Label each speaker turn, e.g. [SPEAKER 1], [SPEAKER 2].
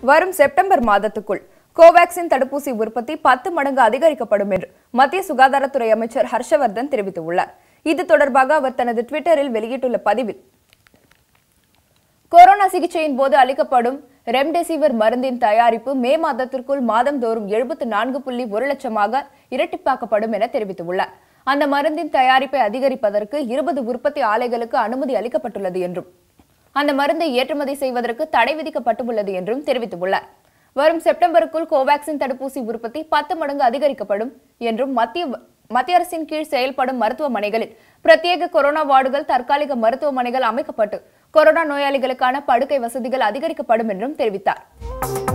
[SPEAKER 1] வரும் செப்டம்பர் மாதத்துக்குள் கோவாக்சின் தடுப்பூசி உற்பத்தி பத்து மடங்கு அதிகரிக்கப்படும் என்று மத்திய சுகாதாரத்துறை அமைச்சர் ஹர்ஷவர்தன் தெரிவித்துள்ளார் இது தொடர்பாக அவர் தனது ட்விட்டரில் வெளியிட்டுள்ள பதிவில் கொரோனா சிகிச்சையின் போது அளிக்கப்படும் ரெம்டெசிவிர் மருந்தின் தயாரிப்பு மே மாதத்திற்குள் மாதந்தோறும் எழுபத்து நான்கு புள்ளி ஒரு லட்சமாக இரட்டிப்பாக்கப்படும் என தெரிவித்துள்ளார் அந்த மருந்தின் தயாரிப்பை அதிகரிப்பதற்கு இருபது உற்பத்தி ஆலைகளுக்கு அனுமதி அளிக்கப்பட்டுள்ளது என்றும் அந்த மருந்தை ஏற்றுமதி செய்வதற்கு தடை விதிக்கப்பட்டுள்ளது என்றும் தெரிவித்துள்ளார் வரும் செப்டம்பருக்குள் கோவாக்சின் தடுப்பூசி உற்பத்தி பத்து மடங்கு அதிகரிக்கப்படும் என்றும் மத்திய மத்திய அரசின் கீழ் செயல்படும் மருத்துவமனைகளில் பிரத்யேக கொரோனா வார்டுகள் தற்காலிக மருத்துவமனைகள் அமைக்கப்பட்டு கொரோனா நோயாளிகளுக்கான படுக்கை வசதிகள் அதிகரிக்கப்படும் என்றும் தெரிவித்தார்